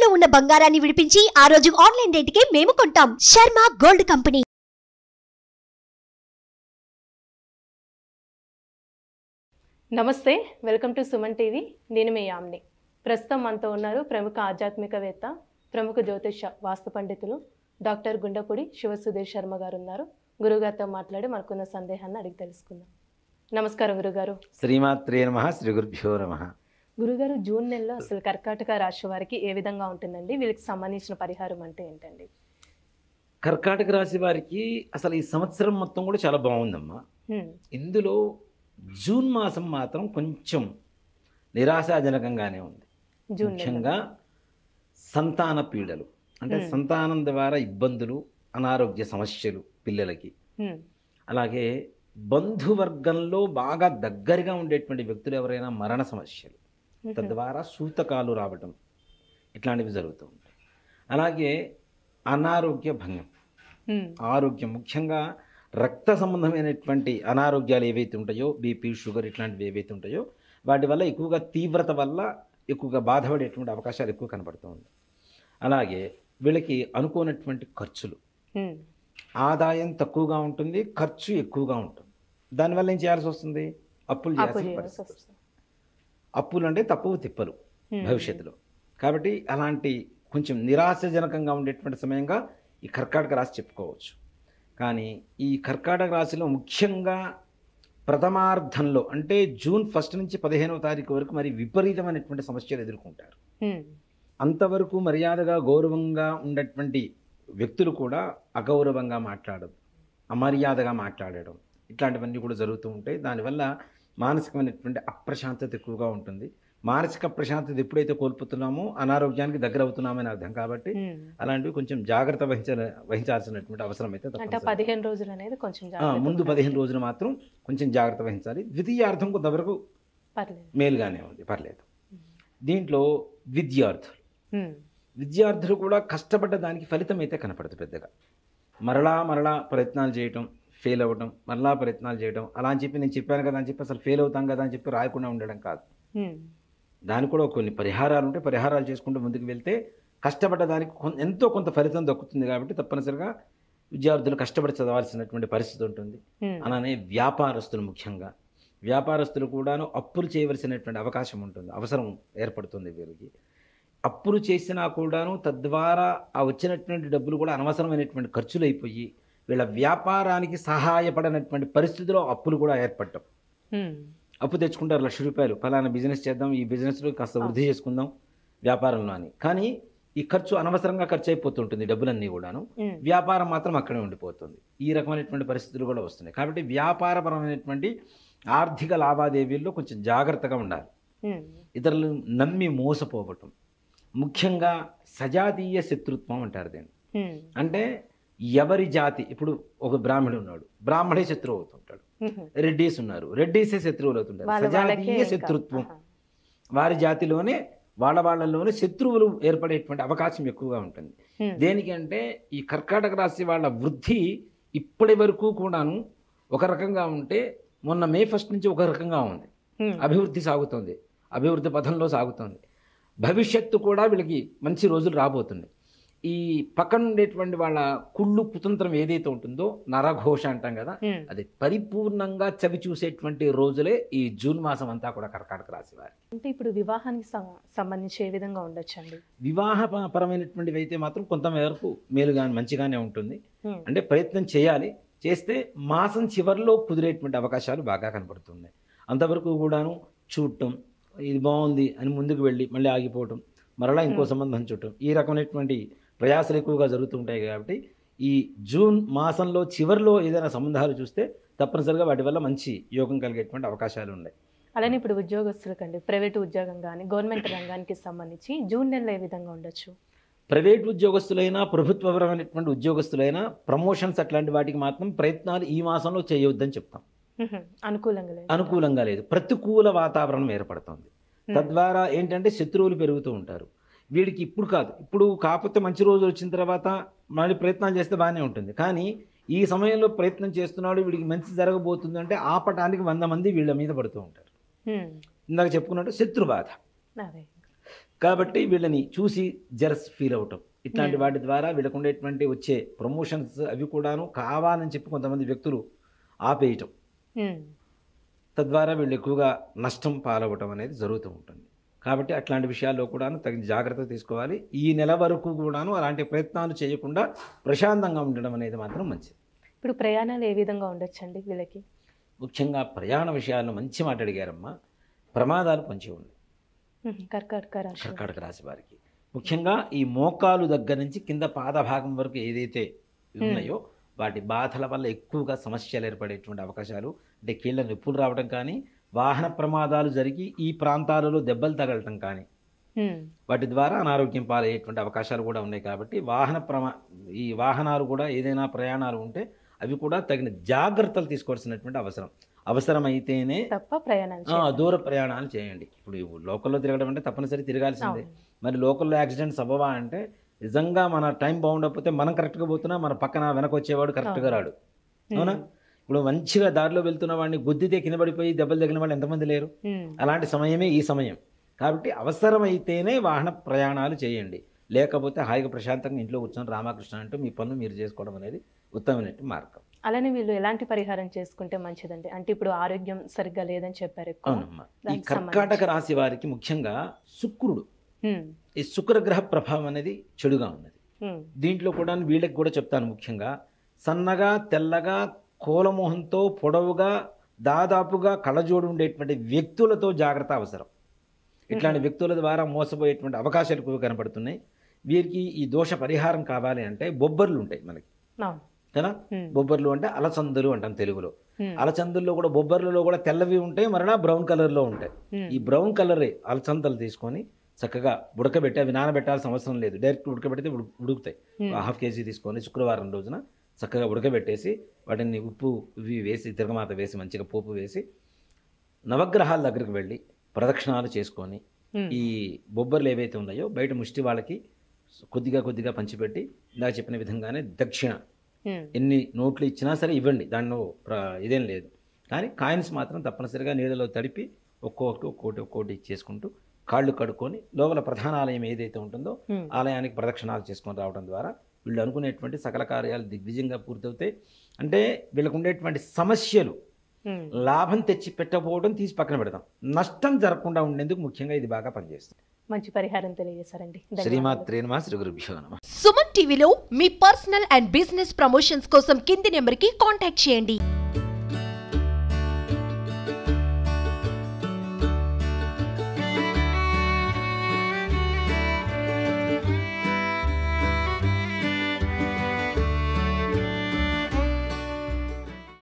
తాకట్టులో ఉన్న బంగారాన్ని విడిపించి ఆ రోజు ఆన్లైన్ రేటుకే మేము కొంటాం శర్మ గోల్డ్ కంపెనీ నమస్తే వెల్కమ్ టు సుమన్ టీవీ నేను మీ యామ్ని ప్రస్తుతం మనతో ఉన్నారు ప్రముఖ ఆధ్యాత్మికవేత్త ప్రముఖ జ్యోతిష వాస్తు పండితులు డాక్టర్ గుండపూడి శివసుధీర్ శర్మ గారు ఉన్నారు గురుగారితో మాట్లాడి మనకున్న సందేహాన్ని అడిగి తెలుసుకుందాం నమస్కారం గురుగారు శ్రీమాత్రే నమ శ్రీ గురుభ్యో నమ గురుగారు జూన్ నెలలో అసలు కర్కాటక రాశి వారికి ఏ విధంగా ఉంటుందండి వీళ్ళకి సంబంధించిన పరిహారం అంటే ఏంటండి కర్కాటక రాశి వారికి అసలు ఈ సంవత్సరం మొత్తం కూడా చాలా బాగుందమ్మా హ్మ్, ఇందులో జూన్ మాసం మాత్రం కొంచెం నిరాశాజనకంగానే ఉంది జూన్ నెల ముఖ్యంగా సంతాన పీడలు అంటే Hmm. సంతానం ద్వారా ఇబ్బందులు అనారోగ్య సమస్యలు పిల్లలకి హ్మ్, అలాగే బంధువర్గంలో బాగా దగ్గరగా ఉండేటువంటి వ్యక్తులు ఎవరైనా మరణ సమస్యలు హ్మ్, తద్వారా సూతకాలు రావటం ఇట్లాంటివి జరుగుతూ ఉంటాయి అలాగే అనారోగ్య భంగం హ్మ్, ఆరోగ్యం ముఖ్యంగా రక్త సంబంధమైనటువంటి అనారోగ్యాలు ఏవైతే ఉంటాయో బీపీ షుగర్ ఇట్లాంటివి ఏవైతే ఉంటాయో వాటి వల్ల ఎక్కువగా తీవ్రత వల్ల ఎక్కువగా బాధపడేటువంటి అవకాశాలు ఎక్కువ కనబడుతూ ఉంది అలాగే వీళ్ళకి అనుకోనటువంటి ఖర్చులు హ్మ్, ఆదాయం తక్కువగా ఉంటుంది ఖర్చు ఎక్కువగా ఉంటుంది దానివల్ల ఏం చేయాల్సి వస్తుంది అప్పులు అప్పు చేయాల్సిన చేయాల్సి పరిస్థితి వస్తుంది. అప్పులు అంటే తప్పువు తిప్పలు హ్మ్, భవిష్యత్తులో కాబట్టి అలాంటి కొంచెం నిరాశజనకంగా ఉండేటువంటి సమయంగా ఈ కర్కాటక రాశి చెప్పుకోవచ్చు కానీ ఈ కర్కాటక రాశిలో ముఖ్యంగా ప్రథమార్థంలో అంటే జూన్ ఫస్ట్ నుంచి పదిహేనవ తారీఖు వరకు మరి విపరీతమైనటువంటి సమస్యలు ఎదుర్కొంటారు హ్మ్, అంతవరకు మర్యాదగా గౌరవంగా ఉన్నటువంటి వ్యక్తులు కూడా అగౌరవంగా మాట్లాడడం అమర్యాదగా మాట్లాడడం ఇట్లాంటివన్నీ కూడా జరుగుతూ ఉంటాయి దానివల్ల మానసికమైనటువంటి అప్రశాంతత ఎక్కువగా ఉంటుంది మానసిక ప్రశాంతత ఎప్పుడైతే కోల్పోతున్నామో అనారోగ్యానికి దగ్గర అవుతున్నామని అర్థం కాబట్టి హ్మ్. అలాంటివి కొంచెం జాగ్రత్త వహించ వహించాల్సినటువంటి అవసరం అయితే అంటే తప్పనిసరి. పదిహేను రోజులు అనేది కొంచెం ఆ, జాగ్రత్తగా ముందు ఉండాలి. పదిహేను రోజులు మాత్రం కొంచెం జాగ్రత్త వహించాలి ద్వితీయార్థం కొంతవరకు పర్లేదు మేలుగానే ఉంది పర్లేదు దీంట్లో విద్యార్థులు హ్మ్, విద్యార్థులు కూడా కష్టపడ్డ దానికి ఫలితం అయితే కనపడదు పెద్దగా మరలా మరలా ప్రయత్నాలు చేయటం ఫెయిల్ అవ్వటం మరలా ప్రయత్నాలు చేయడం అలా అని చెప్పి నేను చెప్పాను కదా అని చెప్పి అసలు ఫెయిల్ అవుతాం కదా అని చెప్పి రాయకుండా ఉండడం కాదు హ్మ్, దానికి కూడా కొన్ని పరిహారాలు ఉంటే పరిహారాలు చేసుకుంటూ ముందుకు వెళ్తే కష్టపడ్డ దానికి కొన్- ఎంతో కొంత ఫలితం దక్కుతుంది కాబట్టి తప్పనిసరిగా విద్యార్థులు కష్టపడి చదవాల్సినటువంటి పరిస్థితి ఉంటుంది హ్మ్, అలానే వ్యాపారస్తులు ముఖ్యంగా వ్యాపారస్తులు కూడాను అప్పులు చేయవలసినటువంటి అవకాశం ఉంటుంది అవసరం ఏర్పడుతుంది వీరికి అప్పులు చేసినా కూడాను తద్వారా ఆ వచ్చినటువంటి డబ్బులు కూడా అనవసరమైనటువంటి ఖర్చులు అయిపోయి వీళ్ళ వ్యాపారానికి సహాయపడనటువంటి పరిస్థితిలో అప్పులు కూడా ఏర్పడటం హ్మ్, అప్పు తెచ్చుకుంటారు లక్ష రూపాయలు ఫలానా బిజినెస్ చేద్దాం ఈ బిజినెస్లో కాస్త వృద్ధి చేసుకుందాం వ్యాపారంలో అని కానీ ఈ ఖర్చు అనవసరంగా ఖర్చు అయిపోతుంటుంది డబ్బులన్నీ కూడాను హ్మ్, వ్యాపారం మాత్రం అక్కడే ఉండిపోతుంది ఈ రకమైనటువంటి పరిస్థితులు కూడా వస్తున్నాయి కాబట్టి వ్యాపారపరమైనటువంటి ఆర్థిక లావాదేవీల్లో కొంచెం జాగ్రత్తగా ఉండాలి హ్మ్, ఇతరులు నమ్మి మోసపోవటం ముఖ్యంగా సజాతీయ శత్రుత్వం అంటారు దీన్ని హ్మ్, అంటే ఎవరి జాతి ఇప్పుడు ఒక బ్రాహ్మణుడు ఉన్నాడు బ్రాహ్మడే శత్రువు అవుతుంటాడు హ్మ్. రెడ్డీస్ ఉన్నారు రెడ్డీసే శత్రువులు అవుతుంటారు వాళ్ళ వాళ్ళకే సజాతీయ ఇంకా, శత్రుత్వం ఆహా. వారి జాతిలోనే వాళ్ళ వాళ్ళలోనే శత్రువులు ఏర్పడేటువంటి అవకాశం ఎక్కువగా ఉంటుంది హ్మ్, దేనికంటే ఈ కర్కాటక రాశి వాళ్ళ వృద్ధి ఇప్పటి వరకు కూడాను ఒక రకంగా ఉంటే మొన్న మే ఫస్ట్ నుంచి ఒక రకంగా ఉంది హ్మ్, అభివృద్ధి సాగుతుంది అభివృద్ధి పథంలో సాగుతుంది భవిష్యత్తు కూడా వీళ్ళకి మంచి రోజులు రాబోతుంది ఈ పక్కన ఉండేటువంటి వాళ్ళ కుళ్ళు కుతంత్రం ఏదైతే ఉంటుందో నరఘోష అంటాం కదా హ్మ్. అది పరిపూర్ణంగా చవి చూసేటువంటి రోజులే ఈ జూన్ మాసం అంతా కూడా కర్కాటక రాశి వారి అంటే ఇప్పుడు వివాహానికి సం- సంబంధించి ఏ విధంగా ఉండొచ్చండి వివాహ ప- పరమైనటువంటివి అయితే మాత్రం కొంత మేరకు మేలుగా మంచిగానే ఉంటుంది హ్మ్, అంటే ప్రయత్నం చేయాలి చేస్తే మాసం చివరిలో కుదిరేటువంటి అవకాశాలు బాగా కనపడుతున్నాయి అంతవరకు కూడాను చూడటం ఇది బాగుంది అని ముందుకు వెళ్ళి మళ్ళీ ఆగిపోవటం మరలా ఇంకో Hmm. సంబంధం చూడటం ఈ రకమైనటువంటి ప్రయాసాలు ఎక్కువగా జరుగుతుంటాయి కాబట్టి ఈ జూన్ మాసంలో చివరిలో ఏదైనా సంబంధాలు చూస్తే తప్పనిసరిగా వాటి వల్ల మంచి యోగం కలిగేటువంటి అవకాశాలు ఉన్నాయి అలానే ఇప్పుడు ఉద్యోగస్తులకండి ప్రైవేట్ ఉద్యోగం కానీ గవర్నమెంట్ రంగానికి సంబంధించి జూన్ నెలలో ఏ విధంగా ఉండొచ్చు ప్రైవేట్ ఉద్యోగస్తులైనా ప్రభుత్వపరమైనటువంటి ఉద్యోగస్తులైనా ప్రమోషన్స్ అట్లాంటి వాటికి మాత్రం ప్రయత్నాలు ఈ మాసంలో చేయవద్దని చెప్తాం హ్మ్, అనుకూలంగా లేదు అనుకూలంగా లేదు ప్రతికూల వాతావరణం ఏర్పడుతుంది హ్మ్, తద్వారా ఏంటంటే శత్రువులు పెరుగుతూ ఉంటారు వీడికి ఇప్పుడు కాదు ఇప్పుడు కాకపోతే మంచి రోజులు వచ్చిన తర్వాత మళ్ళీ ప్రయత్నాలు చేస్తే బాగానే ఉంటుంది కానీ ఈ సమయంలో ప్రయత్నం చేస్తున్నాడు వీడికి మంచి జరగబోతుంది అంటే ఆపటానికి వంద మంది వీళ్ళ మీద పడుతూ ఉంటారు హ్మ్, ఇందాక చెప్పుకున్నట్టు శత్రు బాధ అదే కాబట్టి వీళ్ళని చూసి జెరస్ ఫీల్ అవటం ఇట్లాంటి వాటి ద్వారా వీళ్ళకు ఉండేటువంటి వచ్చే ప్రమోషన్స్ అవి కూడాను కావాలని చెప్పి కొంతమంది వ్యక్తులు ఆపేయటం ఉమ్, తద్వారా వీళ్ళు ఎక్కువగా నష్టం పాలవటం అనేది జరుగుతూ ఉంటుంది కాబట్టి అట్లాంటి విషయాల్లో కూడాను తగిన జాగ్రత్త తీసుకోవాలి ఈ నెల వరకు కూడాను అలాంటి ప్రయత్నాలు చేయకుండా ప్రశాంతంగా ఉండడం అనేది మాత్రం మంచిది ఇప్పుడు ప్రయాణాలు ఏ విధంగా ఉండొచ్చండి వీళ్ళకి ముఖ్యంగా ప్రయాణ విషయాల్లో మంచి మాట అడిగారమ్మా ప్రమాదాలు పొంచి ఉన్నాయి ఉమ్, కర్కాటక రాశి కర్కాటక రాశి వారికి ముఖ్యంగా ఈ మోకాలు దగ్గర నుంచి కింద పాదభాగం వరకు ఏదైతే ఉన్నాయో వాటి బాధల వల్ల ఎక్కువగా సమస్యలు ఏర్పడేటువంటి అవకాశాలు అంటే కీళ్ళ నొప్పులు రావడం కానీ వాహన ప్రమాదాలు జరిగి ఈ ప్రాంతాలలో దెబ్బలు తగలటం కానీ ఉమ్, వాటి ద్వారా అనారోగ్యం పాలయ్యేటువంటి అవకాశాలు కూడా ఉన్నాయి కాబట్టి వాహన ప్రమా ఈ వాహనాలు కూడా ఏదైనా ప్రయాణాలు ఉంటే అవి కూడా తగిన జాగ్రత్తలు తీసుకోవాల్సినటువంటి అవసరం అవసరమైతేనే తప్ప ప్రయాణాలు ఆ, చేయాలి. దూర ప్రయాణాలు చేయండి ఇప్పుడు ఈ లోకల్లో తిరగడం అంటే తప్పనిసరి తిరగాల్సిందే అవును. మరి లోకల్లో యాక్సిడెంట్స్ అవ్వవా అంటే నిజంగా మన టైం బాగుండకపోతే మనం కరెక్ట్గా పోతున్నా మన పక్కన వెనక వచ్చేవాడు కరెక్ట్గా రాడు అవునా ఇప్పుడు మంచిగా దారిలో వెళ్తున్న వాడిని గుద్దితే కింద పడిపోయి దెబ్బలు తగిన వాళ్ళు ఎంతమంది లేరు ఉమ్, అలాంటి సమయమే ఈ సమయం కాబట్టి అవసరమైతేనే వాహన ప్రయాణాలు చేయండి లేకపోతే హాయిగా ప్రశాంతంగా ఇంట్లో కూర్చొని రామకృష్ణ అంటూ మీ పనులు మీరు చేసుకోవడం అనేది ఉత్తమమైన మార్గం అలానే వీళ్ళు ఎలాంటి పరిహారం చేసుకుంటే మంచిదండి అంటే ఇప్పుడు ఆరోగ్యం సరిగ్గా లేదని చెప్పారు ఎక్కువ అవునమ్మా ఈ దానికి కర్కాటక రాశి వారికి ముఖ్యంగా శుక్రుడు ఉమ్, ఈ శుక్రగ్రహ ప్రభావం అనేది చెడుగా ఉన్నది ఉమ్, దీంట్లో కూడా వీళ్ళకి కూడా చెప్తాను ముఖ్యంగా సన్నగా తెల్లగా కోలమోహంతో పొడవుగా దాదాపుగా కళ్ళజోడు ఉండేటువంటి వ్యక్తులతో జాగ్రత్త అవసరం ఇట్లాంటి వ్యక్తుల ద్వారా మోసపోయేటువంటి అవకాశాలు ఎక్కువ కనపడుతున్నాయి వీరికి ఈ దోష పరిహారం కావాలి అంటే బొబ్బర్లు ఉంటాయి మనకి అవును కదా ఉమ్, బొబ్బర్లు అంటే అలసందులు అంటాం తెలుగులో ఉమ్, అలచందుల్లో కూడా బొబ్బర్లలో కూడా తెల్లవి ఉంటాయి మరలా బ్రౌన్ కలర్లో ఉంటాయి ఉమ్, ఈ బ్రౌన్ కలరే అలసందలు తీసుకొని చక్కగా ఉడకబెట్టి అవి నానబెట్టాల్సిన అవసరం లేదు డైరెక్ట్ ఉడకబెడితే ఉడు- ఉడుకుతాయి ఉమ్, హాఫ్ కేజీ తీసుకొని శుక్రవారం రోజున చక్కగా ఉడకబెట్టేసి వాటిని ఉప్పు ఇవి వేసి తిరగమాత వేసి మంచిగా పోపు వేసి నవగ్రహాల దగ్గరికి వెళ్ళి ప్రదక్షిణాలు చేసుకొని ఉమ్, ఈ బొబ్బర్లు ఏవైతే ఉన్నాయో బయట ముష్టి వాళ్ళకి కొద్దిగా కొద్దిగా పంచిపెట్టి ఇందాక చెప్పిన విధంగానే దక్షిణ ఉమ్, ఎన్ని నోట్లు ఇచ్చినా సరే ఇవ్వండి దానిలో ప్ర- ఇదేం లేదు కానీ కాయిన్స్ మాత్రం తప్పనిసరిగా నీళ్ళలో తడిపి ఒక్కొక్కటి ఒక్కోటి ఒక్కోటి ఇచ్చేసుకుంటూ కాళ్ళు కడుక్కొని లోపల ప్రధాన ఆలయం ఏదైతే ఉంటుందో ఉమ్, ఆలయానికి ప్రదక్షిణాలు చేసుకొని రావడం ద్వారా వీళ్ళు అనుకునేటువంటి సకల కార్యాలు దిగ్విజయంగా పూర్తవుతాయి అంటే వీళ్ళకు ఉండేటువంటి సమస్యలు ఉమ్. లాభం తెచ్చి పెట్టకపోవడం తీసి పక్కన పెడతాం నష్టం జరగకుండా ఉండేందుకు ముఖ్యంగా ఇది బాగా పనిచేస్తుంది మంచి పరిహారం తెలియజేశారండి ధన్యవాదాలు. శ్రీమాత్రే నమ శ్రీ గురుభ్యో నమ సుమన్ టీవీలో మీ పర్సనల్ అండ్ బిజినెస్ ప్రమోషన్స్ కోసం కింది నెంబర్కి కాంటాక్ట్ చేయండి